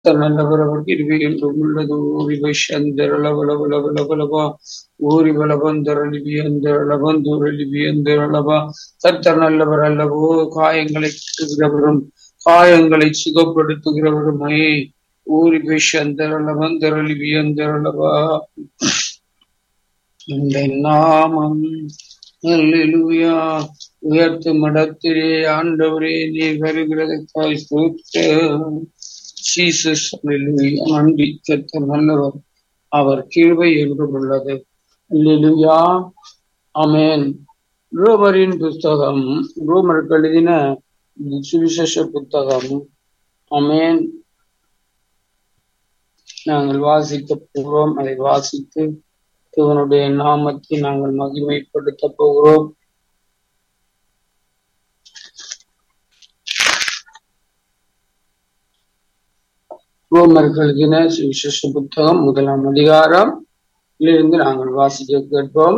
நல்லவர் அவர் கிருபை என்றும் உள்ளது ஊரி வைஷந்தரளவளவளவளவா ஊரி வளவந்தரளிபியந்தரளவந்தூரலிபியந்தரளவா கர்த்தர் நல்லவர் அல்லவோ காயங்களை கட்டுகிறவரும் காயங்களை சுகப்படுத்துகிறவருமே ஊரி வைஷந்தரளவந்தரலிபியந்தரளவா இந்த நாமம் அல்லேலூயா உயர்த்து மடத்திலே ஆண்டவரே நீ வருகிறதற்காய் ஸ்தோத்திரம் ஜீசஸ் அல்லேலூயா நன்றி கர்த்தர் நல்லவர் அவர் கிருபை என்றும் உள்ளது அல்லேலூயா ஆமென் ரோமரின் புஸ்தகம் ரோமர் எழுதின சுவிசேஷ புத்தகம் ஆமென் நாங்கள் வாசிக்க போகிறோம் அதை வாசித்து இவனுடைய நாமத்தை நாங்கள் மகிமைப்படுத்த போகிறோம் ரோமர்கள் எழுதின சுவிசேஷ புத்தகம் முதலாம் அதிகாரம் இருந்து நாங்கள் வாசிக்க கேட்போம்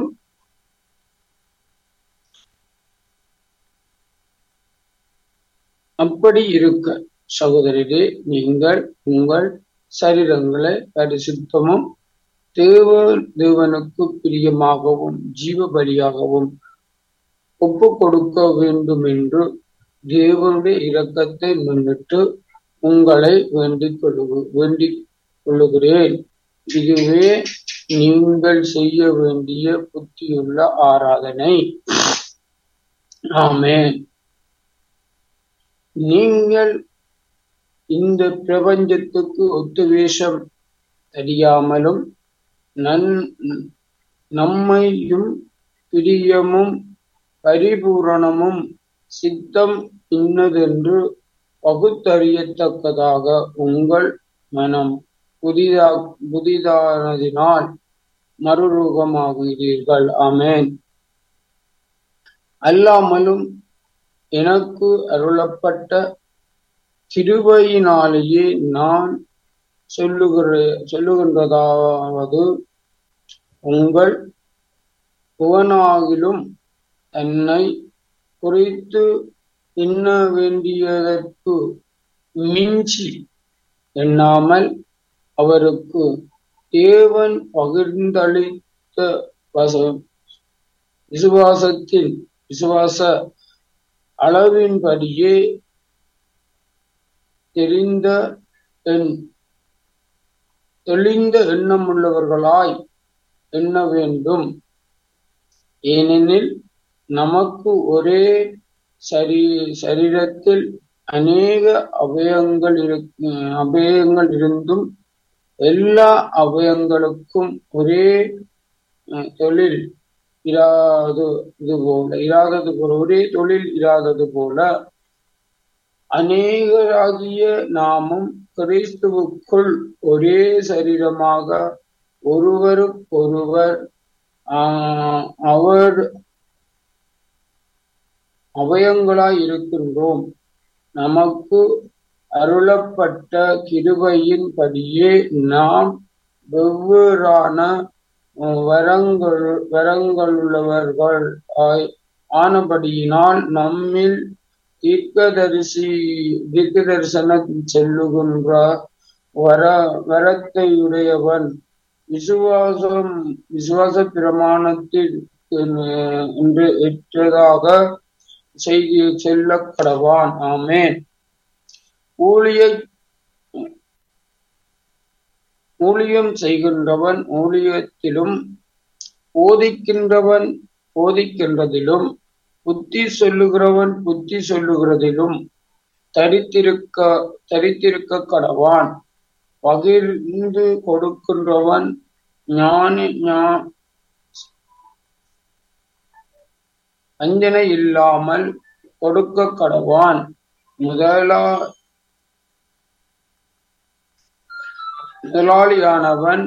அப்படி இருக்க சகோதரரே நீங்கள் உங்கள் சரீரங்களை பரிசுத்தமும் தேவ தேவனுக்கு பிரியமாகவும் ஜீவ பலியாகவும் ஒப்பு கொடுக்க வேண்டும் என்று தேவனுடைய இரக்கத்தை முன்னிட்டு உங்களை வேண்டிக் கொள்ளு வேண்டிக் கொள்ளுகிறேன் இதுவே நீங்கள் செய்ய வேண்டிய புத்தியுள்ள ஆராதனை ஆமென் நீங்கள் இந்த பிரபஞ்சத்துக்கு ஒத்து வேஷம் தெரியாமலும் நன் நம்மையும் பிரியமும் பரிபூரணமும் சித்தம் இன்னதென்று பகுத்தறியத்தக்கதாக உங்கள் மனம் புதிதா புதிதானதினால் மறுரூபமாகிறீர்கள் ஆமேன் அல்லாமலும் எனக்கு அருளப்பட்ட கிருபையினாலேயே நான் சொல்லுகிற சொல்லுகின்றதாவது உங்கள் புவனாகிலும் என்னை குறித்து எண்ண வேண்டியதற்கு மிஞ்சி எண்ணாமல் அவருக்கு தேவன் பகிர்ந்தளித்த வச விசுவாசத்தின் விசுவாச அளவின்படியே தெரிந்த எண் தெளிந்த எண்ணமுள்ளவர்களாய் எண்ண வேண்டும் ஏனெனில் நமக்கு ஒரே சரீ சரீரத்தில் அநேக அவயங்கள் இரு அவயங்கள் இருந்தும் எல்லா அவயங்களுக்கும் ஒரே தொழில் இராது இது போல இராதது போல ஒரே தொழில் இராதது போல அநேகராகிய நாமும் கிறிஸ்துவுக்குள் ஒரே சரீரமாக ஒருவருக்கொருவர் அவர் அவயங்களாய் இருக்கின்றோம் நமக்கு அருளப்பட்ட கிருபையின் படியே நாம் வெவ்வேறான வரங்கள் வரங்களுள்ளவர்கள் ஆனபடியினால் நம்மில் தீர்க்கதரிசி தீர்க்க தரிசனம் செல்லுகின்ற வர வரத்தையுடையவன் விசுவாசம் விசுவாச பிரமாணத்தில் என்று ஏற்றதாக செய்தி செல்ல கடவான் ஆமேன் ஊழிய ஊழியம் செய்கின்றவன் ஊழியத்திலும் போதிக்கின்றவன் போதிக்கின்றதிலும் புத்தி சொல்லுகிறவன் புத்தி சொல்லுகிறதிலும் தரித்திருக்க தரித்திருக்க கடவான் பகிர்ந்து கொடுக்கின்றவன் ஞானி அஞ்சனை இல்லாமல் கொடுக்க கடவான் முதலா முதலாளியானவன்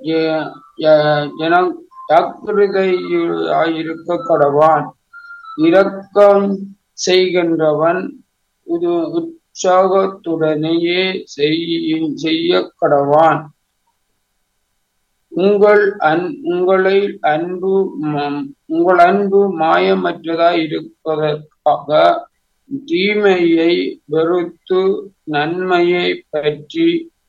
ஜாக்கிரதையாயிருக்க கடவான் இரக்கம் செய்கின்றவன் இது உற்சாகத்துடனேயே செய்ய கடவான் உங்கள் அன் உங்களை அன்பு உங்கள் அன்பு மாயமற்றதாய் இருப்பதற்காக தீமையை வெறுத்து நன்மையை பற்றி